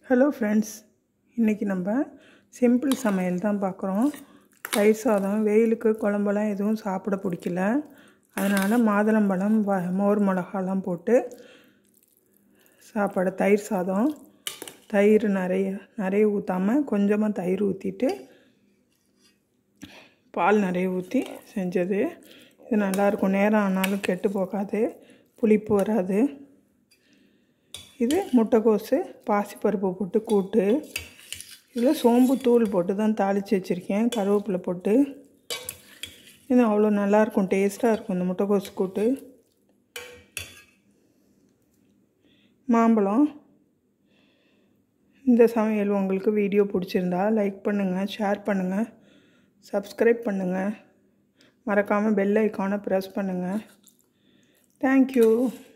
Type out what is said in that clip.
hello friends இன்றைக்கி நம்ம simple சமையல் தான் பார்க்குறோம் தயிர் சாதம் வெயிலுக்கு குழம்பெல்லாம் எதுவும் சாப்பிட பிடிக்கல அதனால் மாதுளம்பழம் வ மோர் மிளகாலாம் போட்டு சாப்பாடு தயிர் சாதம் தயிர் நிறைய நிறைய ஊற்றாமல் கொஞ்சமாக தயிர் ஊற்றிட்டு பால் நிறைய ஊற்றி செஞ்சது இது நல்லாயிருக்கும் நேரம் ஆனாலும் கெட்டு போகாது புளிப்பு வராது இது முட்டைக்கோஸு பாசிப்பருப்பு போட்டு கூட்டு இதில் சோம்பு தூள் போட்டு தான் தாளித்து வச்சுருக்கேன் கருவேப்பிலை போட்டு இது அவ்வளோ நல்லாயிருக்கும் டேஸ்ட்டாக இருக்கும் இந்த முட்டைக்கோஸ் கூட்டு மாம்பழம் இந்த சமையல் உங்களுக்கு வீடியோ பிடிச்சிருந்தா லைக் பண்ணுங்கள் ஷேர் பண்ணுங்கள் சப்ஸ்கிரைப் பண்ணுங்கள் மறக்காமல் பெல் ஐக்கானை ப்ரெஸ் பண்ணுங்கள் தேங்க்யூ